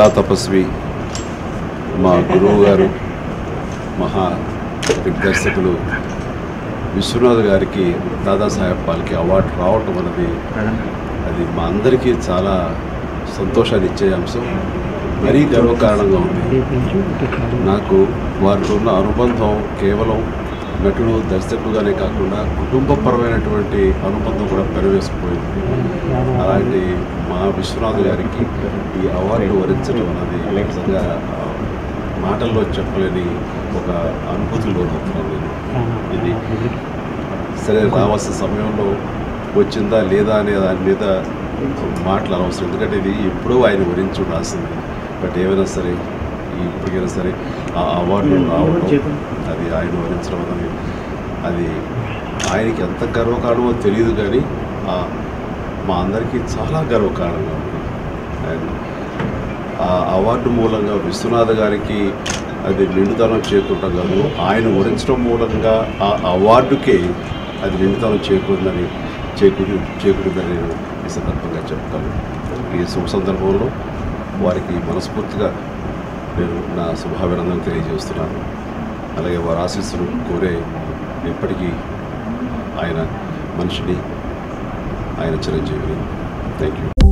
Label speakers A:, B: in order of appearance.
A: మహాతపస్వి మా గురువు గారు మహా దిగ్దర్శకులు విశ్వనాథ్ గారికి దాదాసాహెబ్ పాల్కే అవార్డు రావటం అనేది అది మా అందరికీ చాలా సంతోషాన్ని ఇచ్చే అంశం మరీ గర్వకారణంగా ఉంది నాకు వారితో ఉన్న అనుబంధం కేవలం నటుడు దర్శకుడుగానే కాకుండా కుటుంబపరమైనటువంటి అనుబంధం కూడా పెరవేసుకుపోయింది అలాంటి మా విశ్వనాథ్ గారికి ఈ అవార్డు వరించడం అనేది నిజంగా ఆ, మాటల్లో చెప్పలేని ఒక అనుభూతి లోనవుతున్నాను నేను ఇది సరే రావాల్సిన సమయంలో వచ్చిందా లేదా అనే దాని మీద మాటలు అనవసరం ఎందుకంటే ఇది ఎప్పుడూ ఆయన గురించి ఉండాల్సింది బట్ ఏమైనా సరే ఇప్పటికైనా సరే ఆ అవార్డు రావడం అది ఆయన వరించడం అనేది అది ఆయనకి ఎంత గర్వకారణమో తెలియదు కానీ ఆ మా అందరికీ చాలా గర్వకారణంగా ఉంది అండ్ ఆ అవార్డు మూలంగా విశ్వనాథ్ గారికి అది నిండుదనం చేకూరడం కాదు ఆయన వరించడం మూలంగా ఆ అవార్డుకే అది నిండుదనం చేకూరిందని చేకూరి చేకూరిందని నేను ఈ సందర్భంగా చెప్తాను ఈ శుభ సందర్భంలో వారికి మనస్ఫూర్తిగా నేను నా శుభాభినందనలు తెలియజేస్తున్నాను అలాగే వారి ఆశీస్సులు కోరే ఎప్పటికీ ఆయన మనిషిని ఆయన చిరంజీవిని థ్యాంక్ యూ